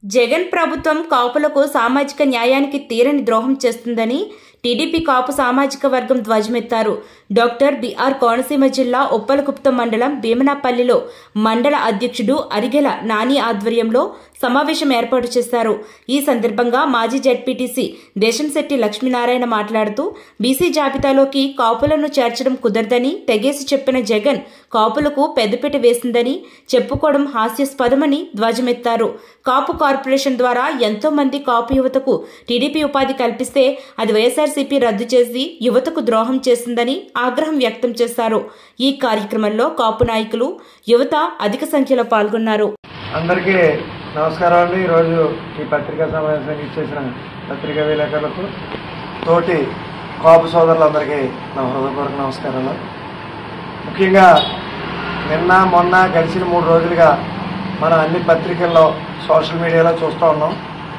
జగన్ ప్రభుత్వం కాపులకు సామాజిక న్యాయానికి తీరని ద్రోహం చేస్తుందని టీడీపీ కాపు సామాజిక వర్గం ధ్వజమెత్తారు డాక్టర్ బిఆర్ కోనసీమ జిల్లా ఉప్పలగుప్తం మండలం భీమనాపల్లిలో మండల అధ్యక్షుడు అరిగెల నాని ఆధ్వర్యంలో సమావేశం ఏర్పాటు చేశారు ఈ సందర్భంగా మాజీ జడ్పీటీసీ దేశంశెట్టి లక్ష్మీనారాయణ మాట్లాడుతూ బీసీ జాబితాలోకి కాపులను చేర్చడం కుదరదని తెగేసి చెప్పిన జగన్ కాపులకు పెద్దపీట వేసిందని చెప్పుకోవడం హాస్యాస్పదమని ధ్వజమెత్తారు కాపు కార్పొరేషన్ ద్వారా ఎంతో మంది కాపు యువతకు టీడీపీ ఉపాధి కల్పిస్తే అది వైఎస్ఆర్సీపీ రద్దు చేసి యువతకు ద్రోహం చేసిందని ఆగ్రహం వ్యక్తం చేశారు ఈ కార్యక్రమంలో కాపు నాయకులు యువత అధిక సంఖ్యలో పాల్గొన్నారు అందరికీ నమస్కారం అండి ఈరోజు ఈ పత్రికా సమావేశానికి ఇచ్చేసిన పత్రికా విలేకరులకు తోటి కాపు సోదరులందరికీ నా హృదయపూర్వక నమస్కారాలు ముఖ్యంగా నిన్న మొన్న గడిచిన మూడు రోజులుగా మనం అన్ని పత్రికల్లో సోషల్ మీడియాలో చూస్తూ ఉన్నాం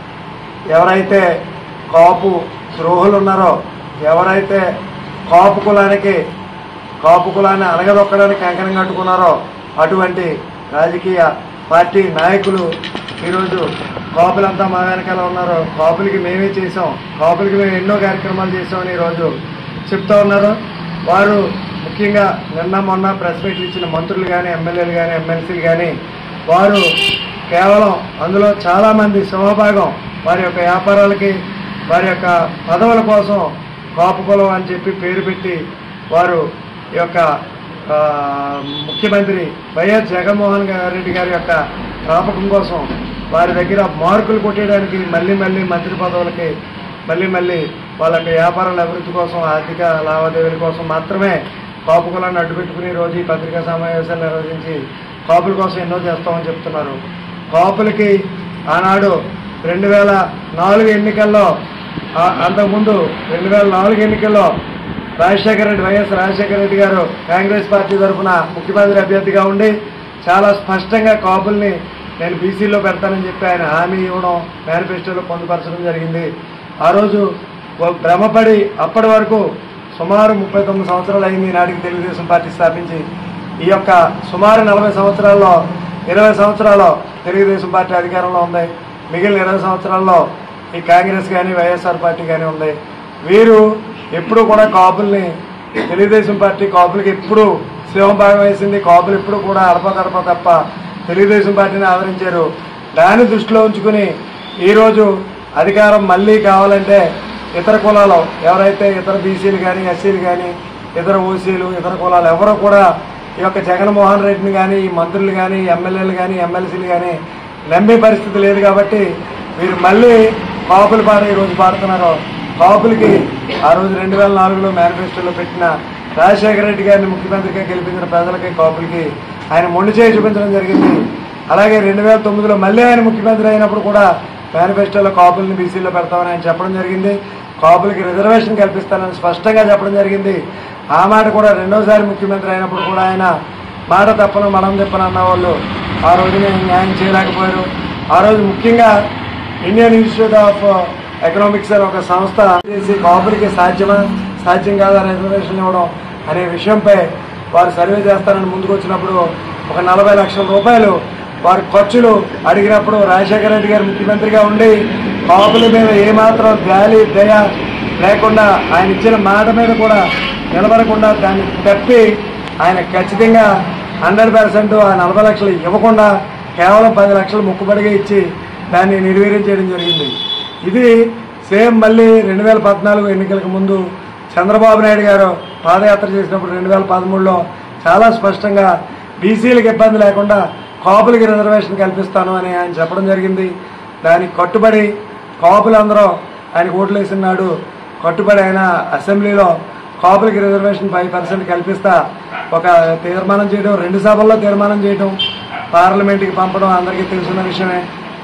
ఎవరైతే కాపు ద్రోహులు ఉన్నారో ఎవరైతే కాపు కులానికి కాపు కులాన్ని అలగదొక్కడానికి కంకణం కట్టుకున్నారో అటువంటి రాజకీయ పార్టీ నాయకులు ఈరోజు కాపులంతా మా వెనకాల ఉన్నారు కాపులకి మేమే చేసాం కాపులకి మేము ఎన్నో కార్యక్రమాలు చేసామని ఈరోజు చెప్తా ఉన్నారు వారు ముఖ్యంగా నిన్న మొన్న ప్రెస్ మీట్లు ఇచ్చిన మంత్రులు కానీ ఎమ్మెల్యేలు కానీ ఎమ్మెల్సీలు కానీ వారు కేవలం అందులో చాలామంది సింహభాగం వారి యొక్క వ్యాపారాలకి వారి యొక్క పదవుల కోసం కాపు కులం అని చెప్పి పేరు పెట్టి వారు ఈ యొక్క ఆ, ముఖ్యమంత్రి వైఎస్ జగన్మోహన్ గా- రెడ్డి గారి యొక్క ప్రాపకం కోసం వారి దగ్గర మార్కులు కొట్టేయడానికి మళ్ళీ మళ్ళీ మంత్రి పదవులకి మళ్ళీ మళ్ళీ వాళ్ళ యొక్క వ్యాపారాల అభివృద్ధి కోసం ఆర్థిక లావాదేవీల కోసం మాత్రమే కాపు కులాన్ని అడ్డుపెట్టుకుని రోజు ఈ పత్రికా సమావేశాలు నిర్వహించి కాపుల కోసం ఎన్నో చేస్తామని చెప్తున్నారు కాపులకి ఆనాడు రెండు వేల నాలుగు ఎన్నికల్లో ఆ- అంతకుముందు రెండు వేల నాలుగు ఎన్నికల్లో Rajasekhara Reddy YS Rajasekhara Reddy garu Congress party తరఫున ముఖ్యమంత్రి అభ్యర్థిగా ఉండి చాలా స్పష్టంగా కాపుల్ని నేను బీసీలో పెడతానని చెప్పి ఆయన హామీ ఇవ్వడం మేనిఫెస్టోలో పొందుపరచడం జరిగింది ఆ రోజు ఓ భ్రమపడి అప్పటి వరకు సుమారు ముప్పై తొమ్మిది సంవత్సరాలు అయింది నాటికి తెలుగుదేశం పార్టీ స్థాపించి ఈ యొక్క సుమారు నలభై సంవత్సరాల్లో ఇరవై సంవత్సరాల్లో తెలుగుదేశం పార్టీ అధికారంలో ఉంది మిగిలిన ఇరవై సంవత్సరాల్లో ఈ కాంగ్రెస్ కానీ వైఎస్ఆర్ పార్టీ కానీ ఉంది వీరు ఎప్పుడు కూడా కాపుల్ని తెలుగుదేశం పార్టీ కాపులకి ఎప్పుడు శివభాగం వేసింది కాపులు ఎప్పుడు కూడా అడప గడప తప్ప తెలుగుదేశం పార్టీని ఆదరించారు దాన్ని దృష్టిలో ఉంచుకుని ఈరోజు అధికారం మళ్ళీ కావాలంటే ఇతర కులాలు ఎవరైతే ఇతర బీసీలు కానీ ఎస్సీలు కానీ ఇతర ఓసీలు ఇతర కులాలు ఎవరు కూడా ఈ యొక్క జగన్మోహన్ రెడ్డిని కానీ ఈ మంత్రులు కానీ ఎమ్మెల్యేలు కానీ ఎమ్మెల్సీలు కానీ నమ్మే పరిస్థితి లేదు కాబట్టి వీరు మళ్ళీ కాపులు పాట ఈరోజు పాడుతున్నారు కాపులకి ఆ రోజు రెండు వేల నాలుగులో మేనిఫెస్టోలో పెట్టిన రాజశేఖర రెడ్డి గారిని ముఖ్యమంత్రిగా గెలిపించిన ప్రజలకి కాపులకి ఆయన మొండి చేయి చూపించడం జరిగింది అలాగే రెండు వేల తొమ్మిదిలో మళ్ళీ ఆయన ముఖ్యమంత్రి అయినప్పుడు కూడా మేనిఫెస్టోలో కాపుల్ని బీసీలో పెడతామని ఆయన చెప్పడం జరిగింది కాపులకి రిజర్వేషన్ కల్పిస్తానని స్పష్టంగా చెప్పడం జరిగింది ఆ మాట కూడా రెండోసారి ముఖ్యమంత్రి అయినప్పుడు కూడా ఆయన మాట తప్పను మనం చెప్పను అన్న వాళ్ళు ఆ రోజునే న్యాయం చేయలేకపోయారు ఆ రోజు ముఖ్యంగా ఇండియన్ ఇన్స్టిట్యూట్ ఆఫ్ ఎకనామిక్స్ అనే ఒక సంస్థ చేసి కాపులకి సాధ్యమా సాధ్యం కాదా రిజర్వేషన్ ఇవ్వడం అనే విషయంపై వారు సర్వే చేస్తారని ముందుకు వచ్చినప్పుడు ఒక నలభై లక్షల రూపాయలు వారి ఖర్చులు అడిగినప్పుడు రాజశేఖర రెడ్డి గారు ముఖ్యమంత్రిగా ఉండి కాపుల మీద ఏమాత్రం జాలి దయ లేకుండా ఆయన ఇచ్చిన మాట మీద కూడా నిలబడకుండా దాన్ని తప్పి ఆయన ఖచ్చితంగా హండ్రెడ్ పర్సెంట్ ఆ నలభై లక్షలు ఇవ్వకుండా కేవలం పది లక్షలు ముక్కుబడిగా ఇచ్చి దాన్ని నిర్వీర్యం చేయడం జరిగింది ఇది సేమ్ మళ్ళీ రెండు వేల పద్నాలుగు ఎన్నికలకు ముందు చంద్రబాబు నాయుడు గారు పాదయాత్ర చేసినప్పుడు రెండు వేల పదమూడులో చాలా స్పష్టంగా బీసీలకు ఇబ్బంది లేకుండా కాపులకి రిజర్వేషన్ కల్పిస్తాను అని ఆయన చెప్పడం జరిగింది దానికి కట్టుబడి కాపులందరూ ఆయనకు ఓట్లు వేసిన నాడు కట్టుబడి ఆయన అసెంబ్లీలో కాపులకి రిజర్వేషన్ ఫైవ్ పర్సెంట్ కల్పిస్తా ఒక తీర్మానం చేయడం రెండు సభల్లో తీర్మానం చేయడం పార్లమెంట్కి పంపడం అందరికీ తెలుసున్న విషయమే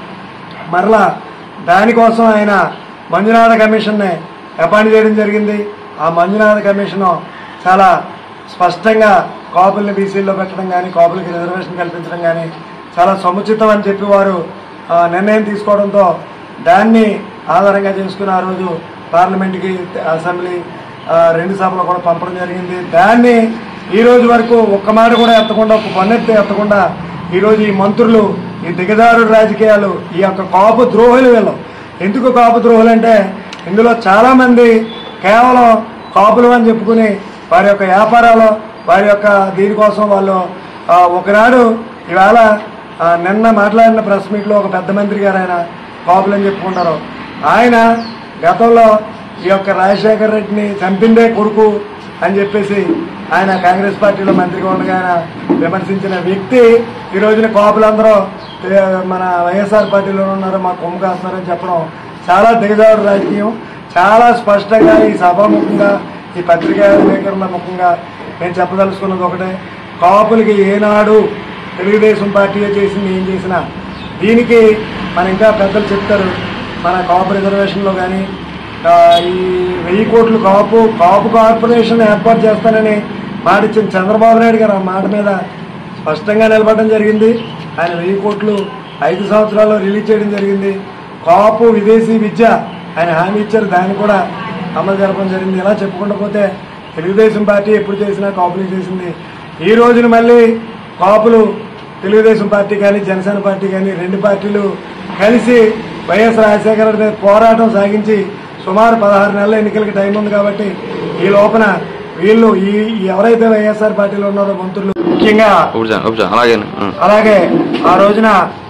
మరలా దానికోసం ఆయన మంజునాథ కమిషన్ని అపాయింట్ చేయడం జరిగింది ఆ మంజునాథ కమిషన్ చాలా స్పష్టంగా కాపుల్ని బీసీల్లో పెట్టడం కానీ కాపులకి రిజర్వేషన్ కల్పించడం కానీ చాలా సముచితం అని చెప్పి వారు ఆ, నిర్ణయం తీసుకోవడంతో దాన్ని ఆధారంగా చేసుకుని ఆ రోజు పార్లమెంట్కి అసెంబ్లీ ఆ, రెండు సభలు కూడా పంపడం జరిగింది దాన్ని ఈ రోజు వరకు ఒక్క మాట కూడా ఎత్తకుండా ఒక పన్నెత్తి ఎత్తకుండా ఈరోజు ఈ మంత్రులు ఈ దిగజారు రాజకీయాలు ఈ యొక్క కాపు ద్రోహులు వీళ్ళు ఎందుకు కాపు ద్రోహులు అంటే ఇందులో చాలా మంది కేవలం కాపులు అని చెప్పుకుని వారి యొక్క వ్యాపారాలు వారి యొక్క దీనికోసం వాళ్ళు ఆ, ఒకనాడు ఇవాళ ఆ, నిన్న మాట్లాడిన ప్రెస్ మీట్లో ఒక పెద్ద మంత్రి గారు ఆయన కాపులు అని చెప్పుకుంటారు ఆయన గతంలో ఈ యొక్క రాజశేఖర రెడ్డిని చంపిందే కొడుకు అని చెప్పేసి ఆయన కాంగ్రెస్ పార్టీలో మంత్రిగా ఉండగా ఆయన విమర్శించిన వ్యక్తి ఈ రోజున కాపులందరూ ఏ, మన వైఎస్ఆర్ పార్టీలో ఉన్నారు మా కొమ్ము కాస్తున్నారని చెప్పడం చాలా దిగజారు రాజకీయం చాలా స్పష్టంగా ఈ సభాముఖంగా ఈ పత్రికా విలేకరుల ముఖంగా నేను చెప్పదలుచుకున్నది ఒకటే కాపులకి ఏనాడు తెలుగుదేశం పార్టీ చేసింది ఏం చేసినా దీనికి మన ఇంకా పెద్దలు చెప్తారు మన కాపు రిజర్వేషన్లో కానీ ఆ, ఈ వెయ్యి కోట్లు కాపు కాపు కార్పొరేషన్ ఏర్పాటు చేస్తానని మాట ఇచ్చిన చంద్రబాబు నాయుడు గారు ఆ మాట మీద స్పష్టంగా నిలబడడం జరిగింది ఆయన వెయ్యి కోట్లు ఐదు సంవత్సరాల్లో రిలీజ్ చేయడం జరిగింది కాపు విదేశీ విద్య ఆయన హామీ ఇచ్చారు దాన్ని కూడా అమలు జరపడం జరిగింది ఇలా చెప్పుకుంటూ పోతే తెలుగుదేశం పార్టీ ఎప్పుడు చేసినా కాపులు చేసింది ఈ రోజున మళ్ళీ కాపులు తెలుగుదేశం పార్టీ కానీ జనసేన పార్టీ కానీ రెండు పార్టీలు కలిసి వైఎస్ రాజశేఖర రెడ్డి మీద పోరాటం సాగించి సుమారు పదహారు నెలల ఎన్నికలకి టైం ఉంది కాబట్టి ఈ లోపల వీళ్ళు ఈ ఈ ఎవరైతే వైఎస్ఆర్ పార్టీలో ఉన్నారో మంత్రులు ముఖ్యంగా కూర్చోండి కూర్చోండి అలాగే ఉం. అలాగే ఆ రోజున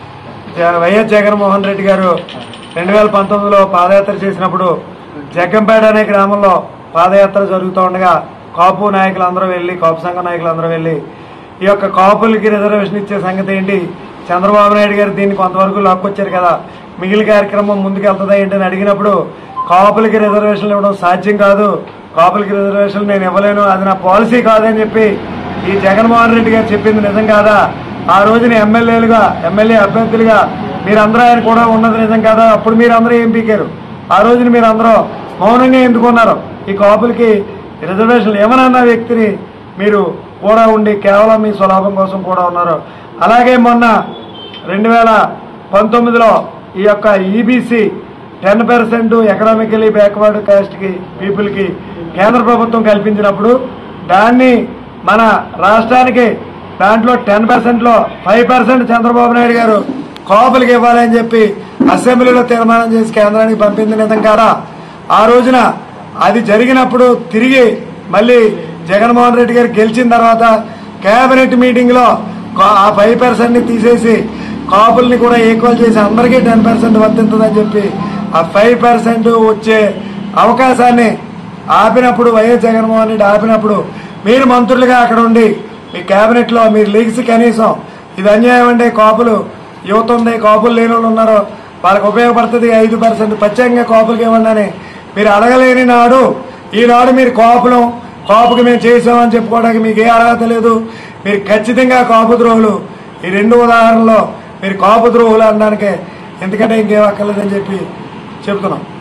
జ- వైఎస్ జగన్మోహన్ రెడ్డి గారు రెండు వేల పంతొమ్మిదిలో పాదయాత్ర చేసినప్పుడు జగ్గంపేట అనే గ్రామంలో పాదయాత్ర జరుగుతూ ఉండగా కాపు నాయకులందరూ వెళ్ళి కాపు సంఘ నాయకులందరూ వెళ్ళి ఈ యొక్క కాపులకి రిజర్వేషన్ ఇచ్చే సంగతి ఏంటి చంద్రబాబు నాయుడు గారు దీన్ని కొంతవరకు లాక్కొచ్చారు కదా మిగిలిన కార్యక్రమం ముందుకు వెళ్తుందా ఏంటి అని అడిగినప్పుడు కాపులకి రిజర్వేషన్లు ఇవ్వడం సాధ్యం కాదు కాపులకి రిజర్వేషన్లు నేను ఇవ్వలేను అది నా పాలసీ కాదని చెప్పి ఈ జగన్మోహన్ రెడ్డి గారు చెప్పింది నిజం కాదా ఆ రోజున ఎమ్మెల్యేలుగా ఎమ్మెల్యే అభ్యర్థులుగా మీరందరూ ఆయన కూడా ఉన్నది నిజం కాదా అప్పుడు మీరందరూ ఏం పీకారు ఆ రోజున మీరందరూ మౌనంగా ఎందుకున్నారు ఈ కాపులకి రిజర్వేషన్లు ఏమనన్న వ్యక్తిని మీరు కూడా ఉండి కేవలం మీ స్వలాభం కోసం కూడా ఉన్నారు అలాగే మొన్న రెండు వేల పంతొమ్మిదిలో ఈ యొక్క EBC ten percent economically backward కాస్ట్కి పీపుల్కి కేంద్ర ప్రభుత్వం కల్పించినప్పుడు దాన్ని మన రాష్ట్రానికి దాంట్లో టెన్ పర్సెంట్లో ఫైవ్ పర్సెంట్ చంద్రబాబు నాయుడు గారు కాపులకి ఇవ్వాలని చెప్పి అసెంబ్లీలో తీర్మానం చేసి కేంద్రానికి పంపింది నిజం కాదా ఆ రోజున అది జరిగినప్పుడు తిరిగి మళ్ళీ జగన్మోహన్ రెడ్డి గారు గెలిచిన తర్వాత కేబినెట్ మీటింగ్ లో కా- ఆ ఫైవ్ పర్సెంట్ ని తీసేసి కాపుల్ని కూడా ఈక్వల్ చేసి అందరికీ టెన్ పర్సెంట్ వర్తింటుందని చెప్పి ఆ ఫైవ్ పర్సెంట్ వచ్చే అవకాశాన్ని ఆపినప్పుడు వైఎస్ జగన్మోహన్ రెడ్డి ఆపినప్పుడు మీరు మంత్రులుగా అక్కడ ఉండి మీ కేబినెట్ లో మీరు లీగ్స్ కనీసం ఇది అన్యాయం అంటే కాపులు యువత ఉంది కాపులు లేని వాళ్ళు ఉన్నారు వాళ్ళకి ఉపయోగపడుతుంది ఐదు పర్సెంట్ ప్రత్యేకంగా కాపులకి ఇవ్వండి అని మీరు అడగలేని నాడు ఈనాడు మీరు కాపులం కాపుకి మేము చేసామని చెప్పుకోవడానికి మీకు ఏ అర్హత లేదు మీరు ఖచ్చితంగా కాపు ద్రోహులు ఈ రెండు ఉదాహరణలో మీరు కాపు ద్రోహులు అనడానికి ఎందుకంటే ఇంకేం అక్కర్లేదని చెప్పి చెప్తున్నాం